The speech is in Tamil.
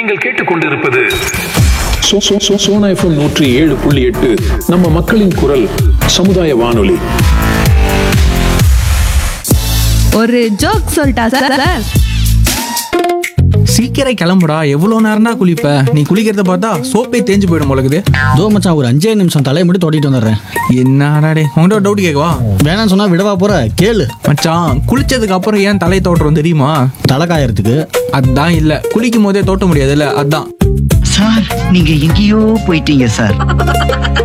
நீங்கள் கேட்டுக்கொண்டிருப்பது சோ- சோ- சோ- சோனா எஃப்எம் நூற்றி ஏழு புள்ளி எட்டு நம்ம மக்களின் குரல் சமுதாய வானொலி ஒரு ஜோக் சொல்லிட்டா சார் சார் சீக்கிரம் கிளம்புடா எவ்வளோ நேரம்னா குளிப்ப நீ குளிக்கிறத பார்த்தா சோப்பே தேஞ்சு போயிடும் போலக்குது தோ மச்சான் ஒரு அஞ்சே நிமிஷம் தலையை மட்டும் தொட்டிட்டு வந்துடுறேன் என்னடா டே உன்கிட்ட ஒரு டவுட் கேட்கவா வேணாம்னு சொன்னா விடவா போற கேளு மச்சான் குளிச்சதுக்கு அப்புறம் ஏன் தலை தோட்டுறோம் தெரியுமா தலை காயறதுக்கு அதான் இல்ல குளிக்கும் போதே தோட்ட முடியாதுல்ல அதான் சார் நீங்க எங்கேயோ போயிட்டீங்க சார்